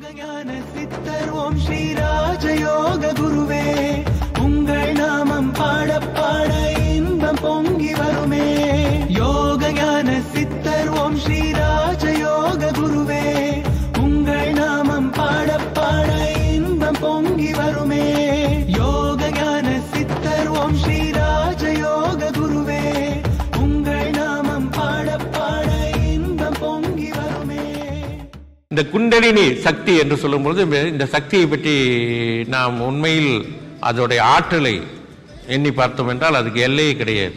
யோகஞான சித்தர் ஓம் ஸ்ரீராஜயோக குருவே உங்கள் நாமம் பாட பாட இன்பம் பொங்கி வருமே யோகஞான சித்தர் ஓம் ஸ்ரீராஜயோக குருவே உங்கள் நாமம் பாட பாட இன்பம் பொங்கி வருமே யோகஞான சித்தர் ஓம் ஸ்ரீராஜயோக குருவே உங்கள் நாமம் பாட பாட இன்பம் பொங்கி வருமே இந்த குண்டலினி சக்தி என்று சொல்லும்பொழுது இந்த சக்தியை பற்றி நாம் உண்மையில் அதோடைய ஆற்றலை எண்ணி பார்த்தோம் என்றால் அதுக்கு எல்லையே கிடையாது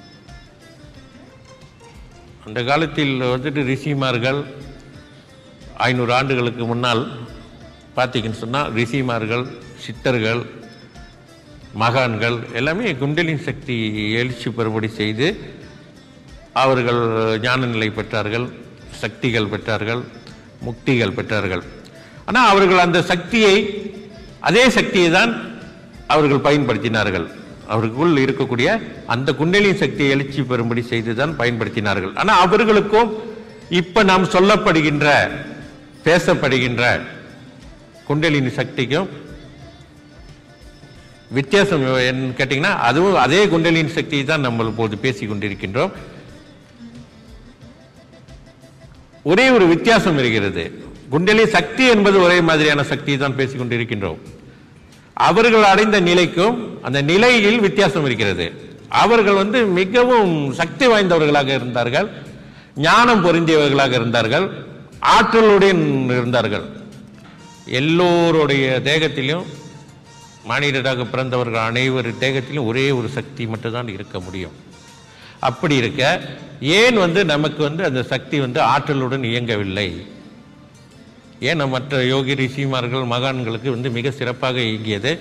அந்த காலத்தில் வந்துட்டு ரிஷிமார்கள் ஐநூறு ஆண்டுகளுக்கு முன்னால் பார்த்தீங்கன்னு சொன்னால் ரிஷிமார்கள் சித்தர்கள் மகான்கள் எல்லாமே குண்டலின் சக்தி எழுச்சி பெறுபடி செய்து அவர்கள் ஞான நிலை பெற்றார்கள் சக்திகள் பெற்றார்கள் முக்திகள் பெற்றார்கள் ஆனால் அவர்கள் அந்த சக்தியை அதே சக்தியை தான் அவர்கள் பயன்படுத்தினார்கள் அவர்களுக்குள் இருக்கக்கூடிய அந்த குண்டலின் சக்தியை எழுச்சி பெறும்படி செய்து தான் பயன்படுத்தினார்கள் ஆனால் அவர்களுக்கும் இப்ப நாம் சொல்லப்படுகின்ற பேசப்படுகின்ற குண்டலினி சக்திக்கும் வித்தியாசம் என்னன்னு கேட்டிங்கன்னா அதுவும் அதே குண்டலின் சக்தியை தான் நம்ம இப்போது பேசிக் கொண்டிருக்கின்றோம் ஒரே ஒரு வித்தியாசம் இருக்கிறது குண்டலி சக்தி என்பது ஒரே மாதிரியான சக்தியை தான் பேசிக் கொண்டிருக்கின்றோம் அவர்கள் அடைந்த நிலைக்கும் அந்த நிலையில் வித்தியாசம் இருக்கிறது அவர்கள் வந்து மிகவும் சக்தி வாய்ந்தவர்களாக இருந்தார்கள் ஞானம் பொருந்தியவர்களாக இருந்தார்கள் ஆற்றலுடன் இருந்தார்கள் எல்லோருடைய தேகத்திலும் மனிதராக பிறந்தவர்கள் அனைவர் தேகத்திலும் ஒரே ஒரு சக்தி மட்டும்தான் இருக்க முடியும் அப்படி இருக்க ஏன் வந்து நமக்கு வந்து அந்த சக்தி வந்து ஆற்றலுடன் இயங்கவில்லை ஏன் மற்ற யோகி ரிஷிமார்கள் மகான்களுக்கு வந்து மிக சிறப்பாக இயங்கியது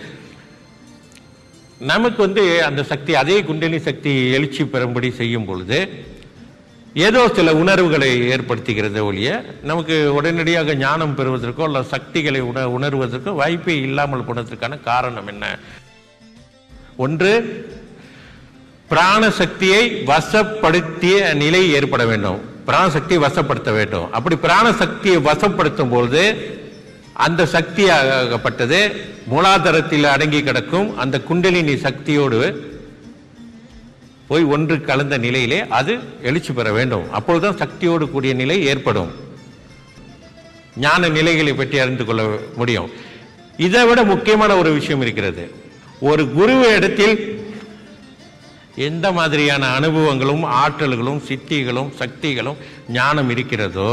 நமக்கு வந்து அந்த சக்தி அதே குண்டலி சக்தி எழுச்சி பெறும்படி செய்யும் பொழுது ஏதோ சில உணர்வுகளை ஏற்படுத்துகிறது ஒழிய நமக்கு உடனடியாக ஞானம் பெறுவதற்கோ அல்ல சக்திகளை உண உணர்வதற்கோ வாய்ப்பே இல்லாமல் போனதற்கான காரணம் என்ன ஒன்று பிராணசக்தியை வசப்படுத்திய நிலை ஏற்பட வேண்டும் பிராணசக்தியை வசப்படுத்த வேண்டும் அப்படி பிராணசக்தியை வசப்படுத்தும் பொழுது அந்த சக்தியாகப்பட்டது மூலாதாரத்தில் அடங்கி கிடக்கும் அந்த குண்டலினி சக்தியோடு போய் ஒன்று கலந்த நிலையிலே அது எழுச்சி பெற வேண்டும் அப்பொழுதுதான் சக்தியோடு கூடிய நிலை ஏற்படும் ஞான நிலைகளை பற்றி அறிந்து கொள்ள முடியும் இதை விட முக்கியமான ஒரு விஷயம் இருக்கிறது ஒரு குரு இடத்தில் எந்த மாதிரியான அனுபவங்களும் ஆற்றல்களும் சித்திகளும் சக்திகளும் ஞானம் இருக்கிறதோ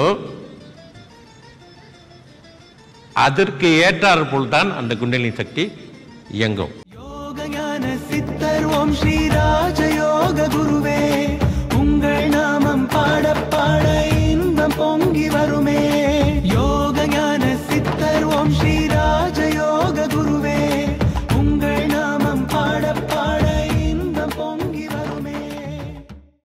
அதற்கு ஏற்றாற்போல் தான் அந்த குண்டலினி சக்தி இயங்கும் யோகஞான சித்தர் ஓம் ஸ்ரீராஜயோக குருவே